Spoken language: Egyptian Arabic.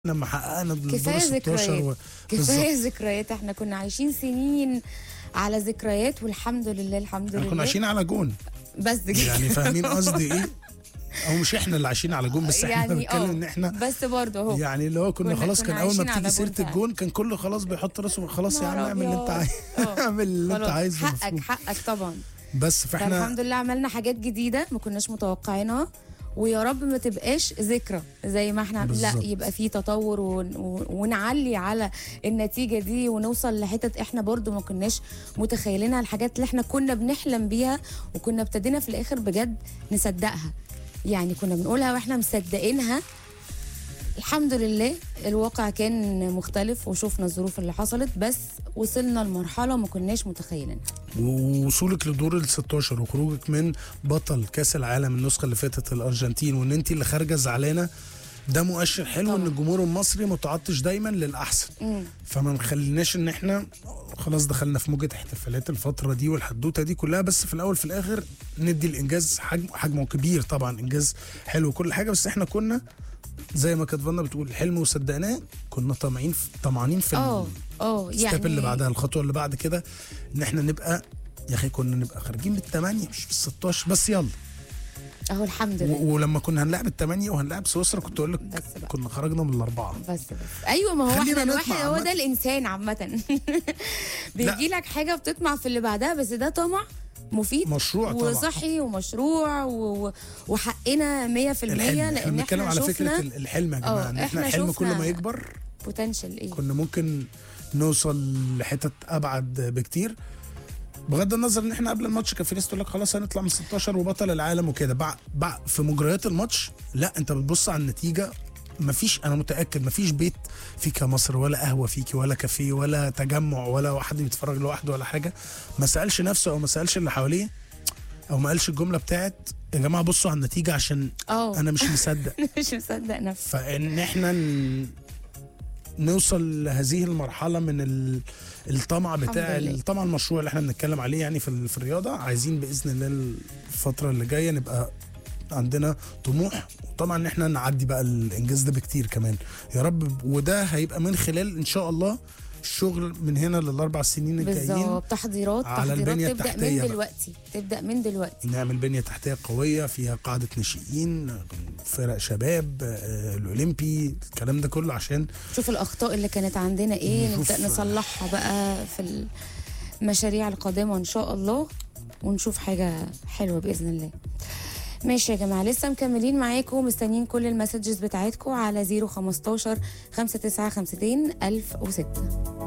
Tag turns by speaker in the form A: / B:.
A: لما حققنا الدور
B: كفايه
A: 16
B: ذكريات
A: و...
B: كفايه ذكريات احنا كنا عايشين سنين على ذكريات والحمد لله الحمد
A: احنا
B: لله
A: كنا عايشين على جون
B: بس كده
A: يعني فاهمين قصدي ايه او مش احنا اللي عايشين على جون بس احنا
B: يعني
A: بنتكلم
B: اه
A: ان احنا
B: بس برضه اهو
A: يعني اللي هو كنا
B: كنا-
A: خلاص
B: كنا
A: كان اول ما
B: عايشين على
A: بتيجي
B: جون
A: سيره
B: فعلا.
A: الجون كان كله خلاص بيحط راسه خلاص يا عم
B: نهار
A: اعمل اللي انت
B: أبيض.
A: عايزه
B: اه.
A: اعمل اللي انت
B: خلاص.
A: عايزه
B: حقك
A: مفهوم.
B: حقك طبعا
A: بس فاحنا
B: فالحمد لله عملنا حاجات جديده ما كناش متوقعينها ويا رب ما تبقاش ذكرى زي ما احنا لا
A: بالظبط.
B: يبقى في تطور ون... ون- ونعلي على النتيجه دي ونوصل لحتت احنا برضو ما كناش متخيلينها الحاجات اللي احنا كنا بنحلم بيها وكنا ابتدينا في الاخر بجد نصدقها يعني كنا بنقولها واحنا مصدقينها الحمد لله الواقع كان مختلف وشوفنا الظروف اللي حصلت بس وصلنا لمرحله ما كناش متخيلينها
A: ووصولك لدور ال 16 وخروجك من بطل كاس العالم النسخه اللي فاتت الارجنتين وان انت اللي خارجه زعلانه ده مؤشر حلو
B: طبعا.
A: ان الجمهور المصري متعطش دايما للاحسن
B: مم.
A: فما نخليناش ان احنا خلاص دخلنا في موجه احتفالات الفتره دي والحدوته دي كلها بس في الاول في الاخر ندي الانجاز حجم حجمه كبير طبعا انجاز حلو وكل حاجه بس احنا كنا زي ما كانت فانا بتقول الحلم وصدقناه كنا طمعين في طمعانين في
B: اه اه
A: الستيب
B: يعني
A: اللي بعدها الخطوه اللي بعد كده ان احنا نبقى يا اخي كنا نبقى خارجين بالثمانيه مش في ال 16 بس يلا
B: اهو الحمد لله
A: و- ولما كنا هنلعب الثمانيه وهنلعب سويسرا كنت اقول لك
B: بس بقى.
A: كنا خرجنا من الاربعه
B: بس بس ايوه ما هو
A: خلينا
B: احنا
A: نطمع
B: الواحد هو
A: عامة.
B: ده الانسان عامه بيجي لك حاجه بتطمع في اللي بعدها بس ده طمع مفيد
A: مشروع طبعا
B: وصحي ومشروع و... و- وحقنا 100%
A: الحلم احنا
B: لان
A: بنتكلم
B: احنا
A: على فكره
B: شفنا
A: ال- الحلم يا جماعه
B: اه،
A: ان احنا
B: احنا
A: الحلم كل ما
B: شفنا-
A: يكبر
B: بوتنشال ايه
A: كنا ممكن نوصل لحتت ابعد بكتير بغض النظر ان احنا قبل الماتش كان في ناس تقول لك خلاص هنطلع من 16 وبطل العالم وكده بع... بع... في مجريات الماتش لا انت بتبص على النتيجه مفيش انا متاكد مفيش بيت فيك يا مصر ولا قهوه فيكي ولا كافيه ولا تجمع ولا واحد بيتفرج لوحده ولا حاجه ما سالش نفسه او ما سالش اللي حواليه او ما قالش الجمله بتاعت يا جماعه بصوا على النتيجه عشان
B: اه
A: انا مش مصدق
B: مش مصدق نفسي
A: فان احنا ن... نوصل لهذه المرحله من ال... الطمع بتاع
B: لله.
A: الطمع المشروع اللي احنا بنتكلم عليه يعني في ال- في الرياضه عايزين باذن الله الفتره اللي جايه نبقى عندنا طموح وطبعا ان احنا نعدي بقى الانجاز ده بكتير كمان يا رب وده هيبقى من خلال ان شاء الله الشغل من هنا للاربع سنين الجايين
B: بالظبط تحضيرات
A: على
B: تحضيرات
A: البنية
B: تبدا
A: التحتية
B: من
A: بقى.
B: دلوقتي تبدا من دلوقتي
A: نعمل بنية تحتية قوية فيها قاعدة ناشئين فرق شباب آه، الأولمبي الكلام ده كله عشان
B: شوف الاخطاء اللي كانت عندنا ايه
A: نشوف-
B: نبدا نصلحها بقى في المشاريع القادمه ان شاء الله ونشوف حاجه حلوه باذن الله ماشي يا جماعه لسه مكملين معاكم مستنيين كل المسجز بتاعتكم على 015 5952 1006